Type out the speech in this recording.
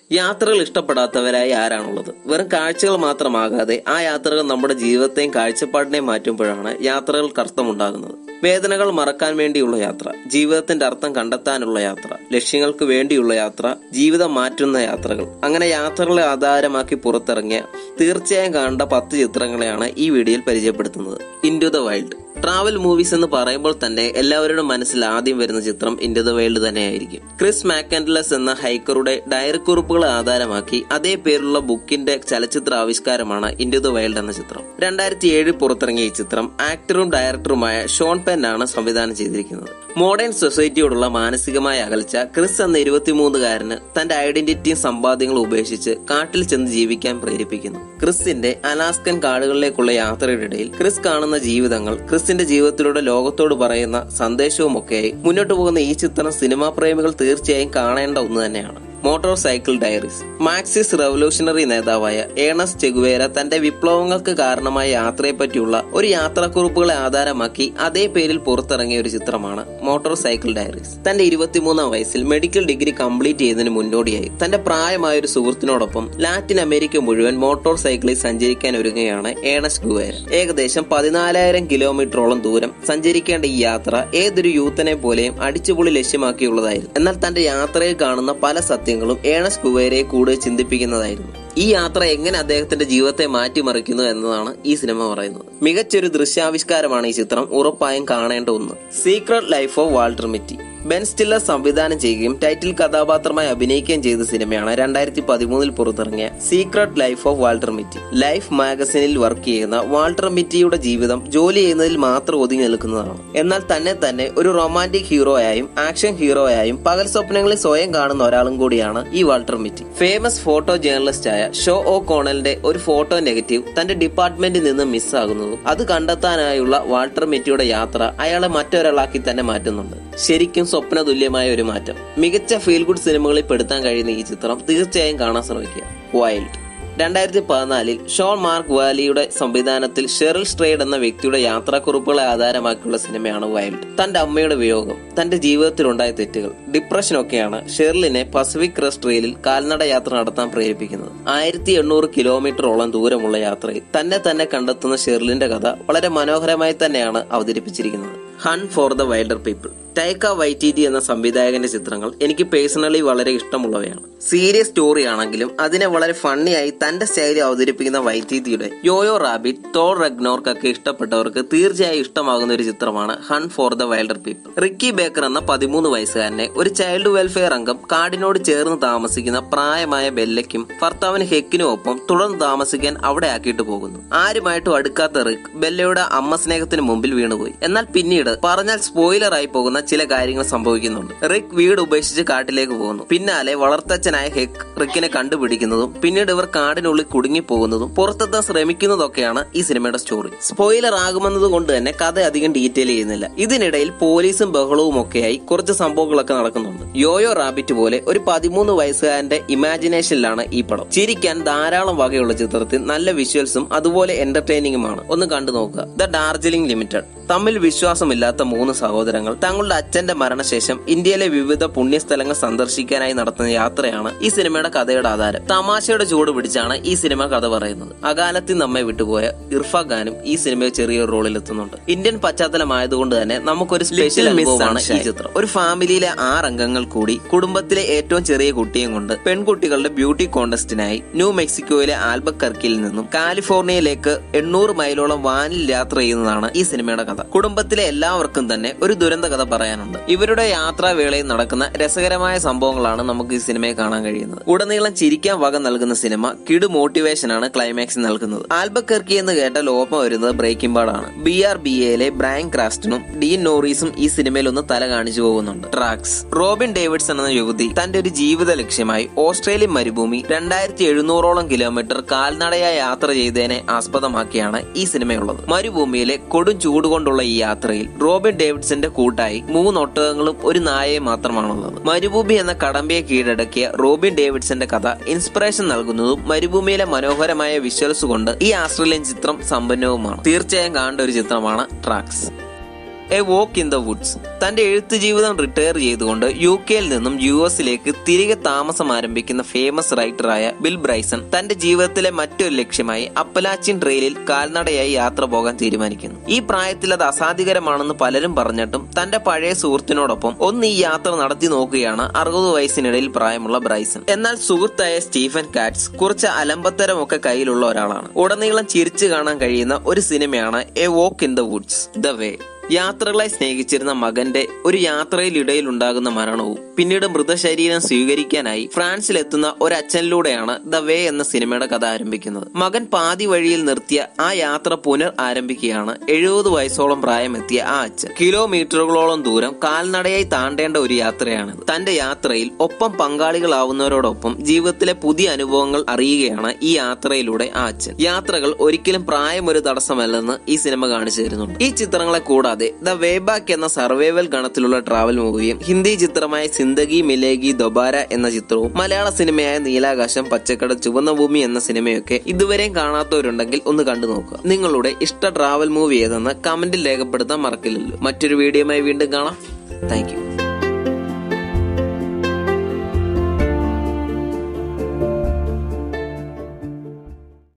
യാത്രകൾ ഇഷ്ടപ്പെടാത്തവരായി ആരാണുള്ളത് വെറും കാഴ്ചകൾ മാത്രമാകാതെ ആ യാത്രകൾ നമ്മുടെ ജീവിതത്തെയും കാഴ്ചപ്പാടിനെയും മാറ്റുമ്പോഴാണ് യാത്രകൾക്ക് അർത്ഥമുണ്ടാകുന്നത് വേദനകൾ മറക്കാൻ വേണ്ടിയുള്ള യാത്ര ജീവിതത്തിന്റെ അർത്ഥം കണ്ടെത്താനുള്ള യാത്ര ലക്ഷ്യങ്ങൾക്ക് വേണ്ടിയുള്ള യാത്ര ജീവിതം മാറ്റുന്ന യാത്രകൾ അങ്ങനെ യാത്രകളെ ആധാരമാക്കി പുറത്തിറങ്ങിയ തീർച്ചയായും കാണേണ്ട പത്ത് ചിത്രങ്ങളെയാണ് ഈ വീഡിയോയിൽ പരിചയപ്പെടുത്തുന്നത് into the wild travel movies എന്ന് പറയുമ്പോൾ തന്നെ എല്ലാവരുടെ മനസ്സിൽ ആദ്യം വരുന്ന ചിത്രം ഇൻറ്റു ദ വേൾഡ് തന്നെയായിരിക്കും ക്രിസ് മാക്കൻഡലസ് എന്ന ഹൈക്കറുടെ ഡയറി കുറിപ്പുകളെ ആധാരമാക്കി അതേ പേരുള്ള ബുക്കിന്റെ ചലച്ചിത്ര ആവിഷ്കാരമാണ് ഇൻറ്റു ദ വൈൽഡ് എന്ന ചിത്രം രണ്ടായിരത്തി ഏഴിൽ പുറത്തിറങ്ങിയ ഈ ചിത്രം ആക്ടറും ഡയറക്ടറുമായ ഷോൺ പെൻ ആണ് സംവിധാനം ചെയ്തിരിക്കുന്നത് മോഡേൺ സൊസൈറ്റിയോടുള്ള മാനസികമായ അകൽച്ച ക്രിസ് എന്ന ഇരുപത്തിമൂന്നുകാരന് തന്റെ ഐഡന്റിറ്റിയും സമ്പാദ്യങ്ങളും ഉപേക്ഷിച്ച് കാട്ടിൽ ചെന്ന് ജീവിക്കാൻ പ്രേരിപ്പിക്കുന്നു ക്രിസിന്റെ അലാസ്കൻ കാടുകളിലേക്കുള്ള യാത്രയുടെ ഇടയിൽ ക്രിസ് കാണുന്ന ജീവിതങ്ങൾ ക്രിസിന്റെ ജീവിതത്തിലൂടെ ലോകത്തോട് പറയുന്ന സന്ദേശവും ഒക്കെയായി മുന്നോട്ട് പോകുന്ന ഈ ചിത്രം സിനിമാ പ്രേമികൾ തീർച്ചയായും കാണേണ്ട ഒന്ന് തന്നെയാണ് motorcycle diaries Marxist revolutionary നേതാവായ ഏണസ് ചെഗുവേര തന്റെ വിപ്ലവങ്ങൾക്ക് കാരണമായ യാത്രയെപ്പറ്റിയുള്ള ഒരു യാത്രാക്കുറിപ്പുകളെ ആധാരമാക്കി അതേ പേരിൽ പുറത്തിറങ്ങിയ ഒരു ചിത്രമാണ് മോട്ടോർ സൈക്കിൾ ഡയറീസ് തന്റെ ഇരുപത്തിമൂന്നാം വയസ്സിൽ മെഡിക്കൽ ഡിഗ്രി കംപ്ലീറ്റ് ചെയ്തതിന് മുന്നോടിയായി തന്റെ പ്രായമായ ഒരു സുഹൃത്തിനോടൊപ്പം ലാറ്റിൻ അമേരിക്ക മുഴുവൻ മോട്ടോർ സൈക്കിളിൽ സഞ്ചരിക്കാൻ ഒരുങ്ങുകയാണ് ഏണസ് ഗുവേര ഏകദേശം പതിനാലായിരം കിലോമീറ്ററോളം ദൂരം സഞ്ചരിക്കേണ്ട ഈ യാത്ര ഏതൊരു യൂത്തനെ പോലെയും അടിച്ചുപൊളി ലക്ഷ്യമാക്കിയുള്ളതായിരുന്നു എന്നാൽ തന്റെ യാത്രയിൽ കാണുന്ന പല സത്യങ്ങളും ഏണസ് കുവേരയെ കൂടുതൽ ചിന്തിപ്പിക്കുന്നതായിരുന്നു ഈ യാത്ര എങ്ങനെ അദ്ദേഹത്തിന്റെ ജീവിതത്തെ മാറ്റിമറിക്കുന്നു എന്നതാണ് ഈ സിനിമ പറയുന്നത് മികച്ചൊരു ദൃശ്യാവിഷ്കാരമാണ് ഈ ചിത്രം ഉറപ്പായും കാണേണ്ട ഒന്ന് secret life of Walter Mitty Ben Stiller സംവിധാനം ചെയ്യുകയും ടൈറ്റിൽ കഥാപാത്രമായി അഭിനയിക്കുകയും ചെയ്ത സിനിമയാണ് രണ്ടായിരത്തി പതിമൂന്നിൽ പുറത്തിറങ്ങിയ secret life of Walter Mitty life മാഗസിനിൽ വർക്ക് ചെയ്യുന്ന വാൾട്ടർ മിറ്റിയുടെ ജീവിതം ജോലി ചെയ്യുന്നതിൽ മാത്രം ഒതുങ്ങി നിൽക്കുന്നതാണ് എന്നാൽ തന്നെ തന്നെ ഒരു റൊമാന്റിക് ഹീറോയായും ആക്ഷൻ ഹീറോയായും പകൽ സ്വപ്നങ്ങളിൽ സ്വയം കാണുന്ന ഒരാളും കൂടിയാണ് ഈ Walter Mitty famous photo journalist ആയ ഷോ ഓ കോണലിന്റെ ഒരു ഫോട്ടോ നെഗറ്റീവ് തന്റെ ഡിപ്പാർട്ട്മെന്റിൽ നിന്ന് മിസ്സാകുന്നതും അത് കണ്ടെത്താനായുള്ള വാൾട്ടർ മിറ്റിയുടെ യാത്ര അയാളെ മറ്റൊരാളാക്കി തന്നെ മാറ്റുന്നുണ്ട് ശരിക്കും സ്വപ്ന തുല്യമായ ഒരു മാറ്റം മികച്ച ഫീൽ ഗുഡ് സിനിമകളിൽ പെടുത്താൻ കഴിയുന്ന ഈ ചിത്രം തീർച്ചയായും കാണാൻ ശ്രമിക്കുക വൈൽഡ് രണ്ടായിരത്തി പതിനാലിൽ ഷോൺ മാർക്ക് വാലിയുടെ സംവിധാനത്തിൽ ഷെറിൽ സ്ട്രേഡ് എന്ന വ്യക്തിയുടെ യാത്രാക്കുറിപ്പുകളെ ആധാരമാക്കിയുള്ള സിനിമയാണ് വൈൽഡ് തന്റെ അമ്മയുടെ വിയോഗം തന്റെ ജീവിതത്തിലുണ്ടായ തെറ്റുകൾ ഡിപ്രഷനൊക്കെയാണ് ഷെറിലിനെ പസഫിക് ക്രസ്റ്റ് റെയിലിൽ കാൽനട യാത്ര നടത്താൻ പ്രേരിപ്പിക്കുന്നത് ആയിരത്തി എണ്ണൂറ് കിലോമീറ്ററോളം ദൂരമുള്ള യാത്രയിൽ തന്നെ തന്നെ കണ്ടെത്തുന്ന ഷെറിലിന്റെ കഥ വളരെ മനോഹരമായി തന്നെയാണ് അവതരിപ്പിച്ചിരിക്കുന്നത് hunt for the Wilderpeople Taika Waititi എന്ന സംവിധായകന്റെ ചിത്രങ്ങൾ എനിക്ക് പേഴ്സണലി വളരെ ഇഷ്ടമുള്ളവയാണ് സീരിയസ് സ്റ്റോറി ആണെങ്കിലും അതിനെ വളരെ ഫണ്ണിയായി തന്റെ സ്റ്റൈലിൽ അവതരിപ്പിക്കുന്ന വൈറ്റിറ്റിയുടെ യോയോ റാബിറ്റ് തോൾ റഗ്നോർക്കൊക്കെ ഇഷ്ടപ്പെട്ടവർക്ക് തീർച്ചയായും ഇഷ്ടമാകുന്ന ഒരു ചിത്രമാണ് hunt for the Wilderpeople Ricky Baker എന്ന പതിമൂന്ന് വയസ്സുകാരനെ ഒരു ചൈൽഡ് വെൽഫെയർ അംഗം കാടിനോട് ചേർന്ന് താമസിക്കുന്ന പ്രായമായ ബെല്ലയ്ക്കും ഭർത്താവിന് ഹെക്കിനും ഒപ്പം തുടർന്ന് താമസിക്കാൻ അവിടെ ആക്കിയിട്ട് പോകുന്നു ആരുമായിട്ടും അടുക്കാത്ത റിക്ക് ബെല്ലയുടെ അമ്മ സ്നേഹത്തിന് മുമ്പിൽ വീണുപോയി എന്നാൽ പിന്നീട് പറഞ്ഞാൽ സ്പോയിലർ ആയി പോകുന്ന ചില കാര്യങ്ങൾ സംഭവിക്കുന്നുണ്ട് റിക്ക് വീട് ഉപേക്ഷിച്ച് കാട്ടിലേക്ക് പോകുന്നു പിന്നാലെ വളർത്തച്ഛനായ ഹെക്ക് റിക്കിനെ കണ്ടുപിടിക്കുന്നതും പിന്നീട് ഇവർ കാടിനുള്ളിൽ കുടുങ്ങി പോകുന്നതും പുറത്തെത്താൻ ശ്രമിക്കുന്നതൊക്കെയാണ് ഈ സിനിമയുടെ സ്റ്റോറി സ്പോയിലർ ആകുമെന്നത് കൊണ്ട് തന്നെ കഥ അധികം ഡീറ്റെയിൽ ചെയ്യുന്നില്ല ഇതിനിടയിൽ പോലീസും ബഹളവും ഒക്കെയായി കുറച്ച് സംഭവങ്ങളൊക്കെ നടക്കുന്നുണ്ട് യോയോ റാബിറ്റ് പോലെ ഒരു പതിമൂന്ന് വയസ്സുകാരന്റെ ഇമാജിനേഷനിലാണ് ഈ പടം ചിരിക്കാൻ ധാരാളം വകയുള്ള ചിത്രത്തിൽ നല്ല വിഷ്വൽസും അതുപോലെ എന്റർടൈനിങ്ങുമാണ് ഒന്ന് കണ്ടു നോക്കുക ദ ഡാർജിലിംഗ് ലിമിറ്റഡ് തമ്മിൽ വിശ്വാസമില്ലാത്ത മൂന്ന് സഹോദരങ്ങൾ തങ്ങളുടെ അച്ഛന്റെ മരണശേഷം ഇന്ത്യയിലെ വിവിധ പുണ്യസ്ഥലങ്ങൾ സന്ദർശിക്കാനായി നടത്തുന്ന യാത്രയാണ് ഈ സിനിമയുടെ കഥയുടെ ആധാരം തമാശയുടെ ചൂട് പിടിച്ചാണ് ഈ സിനിമ കഥ പറയുന്നത് അകാലത്തിൽ നമ്മെ വിട്ടുപോയ ഇർഫ ഖാനും ഈ സിനിമയിൽ ചെറിയൊരു റോളിൽ എത്തുന്നുണ്ട് ഇന്ത്യൻ പശ്ചാത്തലമായതുകൊണ്ട് തന്നെ നമുക്കൊരു സ്പെഷ്യൽ അനുഭവമാണ് ഈ ചിത്രം ഒരു ഫാമിലിയിലെ ആറ് അംഗങ്ങൾ കൂടി കുടുംബത്തിലെ ഏറ്റവും ചെറിയ കുട്ടിയും കൊണ്ട് പെൺകുട്ടികളുടെ ബ്യൂട്ടി കോntestനായി ന്യൂ മെക്സിക്കോയിലെ ആൽബക്കർക്കിൽ നിന്നും കാലിഫോർണിയയിലേക്ക് എണ്ണൂറ് മൈലോളം വാനിൽ യാത്ര ചെയ്യുന്നതാണ് ഈ സിനിമയുടെ കഥ കുടുംബത്തിലെ എല്ലാവർക്കും തന്നെ ഒരു ദുരന്ത കഥ പറയാനുണ്ട് ഇവരുടെ യാത്രാവേളയിൽ നടക്കുന്ന രസകരമായ സംഭവങ്ങളാണ് നമുക്ക് ഈ സിനിമയെ കാണാൻ കഴിയുന്നത് ഉടനീളം ചിരിക്കാൻ വക നൽകുന്ന സിനിമ കിടു മോട്ടിവേഷൻ ആണ് ക്ലൈമാക്സ് നൽകുന്നത് ആൽബക്കർക്കി എന്ന് കേട്ടാൽ ഓർമ്മ വരുന്നത് ബ്രേക്കിംഗ് ബാഡാണ് ബി ആർ ബി എയിലെ ബ്രയൻ ക്രാസ്റ്റണും ഡീൻ നോറീസും ഈ സിനിമയിൽ ഒന്ന് തല കാണിച്ചു പോകുന്നുണ്ട് ട്രാക്സ് റോബിൻ ഡേവിഡ്സൺ എന്ന യുവതി തന്റെ ഒരു ജീവിത ലക്ഷ്യമായി ഓസ്ട്രേലിയൻ മരുഭൂമി രണ്ടായിരത്തി എഴുന്നൂറോളം കിലോമീറ്റർ കാൽനടയായി യാത്ര ചെയ്തതിനെ ആസ്പദമാക്കിയാണ് ഈ സിനിമയുള്ളത് മരുഭൂമിയിലെ കൊടും ചൂടുകൊണ്ടുള്ള ഈ യാത്രയിൽ റോബിൻ ഡേവിഡ്സന്റെ കൂട്ടായി മൂന്ന് ഒട്ടകങ്ങളും ഒരു നായയും മാത്രമാണുള്ളത് മരുഭൂമി എന്ന കടമ്പയെ കീഴടക്കിയ റോബിൻ ഡേവിഡ്സന്റെ കഥ ഇൻസ്പിറേഷൻ നൽകുന്നതും മരുഭൂമിയിലെ മനോഹരമായ വിഷ്വൽസ് കൊണ്ട് ഈ ആസ്ട്രേലിയൻ ചിത്രം സമ്പന്നവുമാണ് തീർച്ചയായും കാണേണ്ട ഒരു ചിത്രമാണ് tracks a walk in the woods തന്റെ എഴുത്ത് ജീവിതം റിട്ടയർ ചെയ്തുകൊണ്ട് യു കെയിൽ നിന്നും യു എസിലേക്ക് തിരികെ താമസം ആരംഭിക്കുന്ന ഫേമസ് റൈറ്ററായ ബിൽ ബ്രൈസൺ തന്റെ ജീവിതത്തിലെ മറ്റൊരു ലക്ഷ്യമായി അപ്പലാച്ചിൻ ട്രെയിലിൽ കാൽനടയായി യാത്ര പോകാൻ തീരുമാനിക്കുന്നു ഈ പ്രായത്തിൽ അത് അസാധ്യകരമാണെന്ന് പലരും പറഞ്ഞിട്ടും തന്റെ പഴയ സുഹൃത്തിനോടൊപ്പം ഒന്ന് ഈ യാത്ര നടത്തി നോക്കുകയാണ് അറുപത് വയസ്സിനിടയിൽ പ്രായമുള്ള ബ്രൈസൺ എന്നാൽ സുഹൃത്തായ സ്റ്റീഫൻ കാറ്റ്സ് കുറച്ച് അലമ്പത്തരമൊക്കെ കയ്യിലുള്ള ഒരാളാണ് ഉടനീളം ചിരിച്ചു കാണാൻ കഴിയുന്ന ഒരു സിനിമയാണ് a walk in the woods the way യാത്രകളെ സ്നേഹിച്ചിരുന്ന മകന്റെ ഒരു യാത്രയിലിടയിൽ ഉണ്ടാകുന്ന മരണവും പിന്നീട് മൃതശരീരം സ്വീകരിക്കാനായി ഫ്രാൻസിലെത്തുന്ന ഒരച്ഛനിലൂടെയാണ് ദ വേ എന്ന സിനിമയുടെ കഥ ആരംഭിക്കുന്നത് മകൻ പാതി വഴിയിൽ നിർത്തിയ ആ യാത്ര പുനർ ആരംഭിക്കുകയാണ് എഴുപത് വയസ്സോളം പ്രായമെത്തിയ ആ അച്ഛൻ കിലോമീറ്ററുകളോളം ദൂരം കാൽനടയായി താണ്ടേണ്ട ഒരു യാത്രയാണിത് തന്റെ യാത്രയിൽ ഒപ്പം പങ്കാളികളാവുന്നവരോടൊപ്പം ജീവിതത്തിലെ പുതിയ അനുഭവങ്ങൾ അറിയുകയാണ് ഈ യാത്രയിലൂടെ ആ അച്ഛൻ യാത്രകൾ ഒരിക്കലും പ്രായം ഒരു തടസ്സമല്ലെന്ന് ഈ സിനിമ കാണിച്ചു തരുന്നുണ്ട് ഈ ചിത്രങ്ങളെ കൂടാതെ ദ വേ ബാക്ക് എന്ന സർവൈവൽ ഗണത്തിലുള്ള ട്രാവൽ മൂവിയും ഹിന്ദി ചിത്രമായ സിന്ദഗി മിലേഗി ദൊബാര എന്ന ചിത്രവും മലയാള സിനിമയായ നീലാകാശം പച്ചക്കട ചുവന്ന ഭൂമി എന്ന സിനിമയൊക്കെ ഇതുവരെയും കാണാത്തവരുണ്ടെങ്കിൽ ഒന്ന് കണ്ടു നോക്കുക നിങ്ങളുടെ ഇഷ്ട ട്രാവൽ മൂവി ഏതെന്ന് കമന്റിൽ രേഖപ്പെടുത്താൻ മറക്കില്ലല്ലോ മറ്റൊരു വീഡിയോയുമായി വീണ്ടും കാണാം താങ്ക്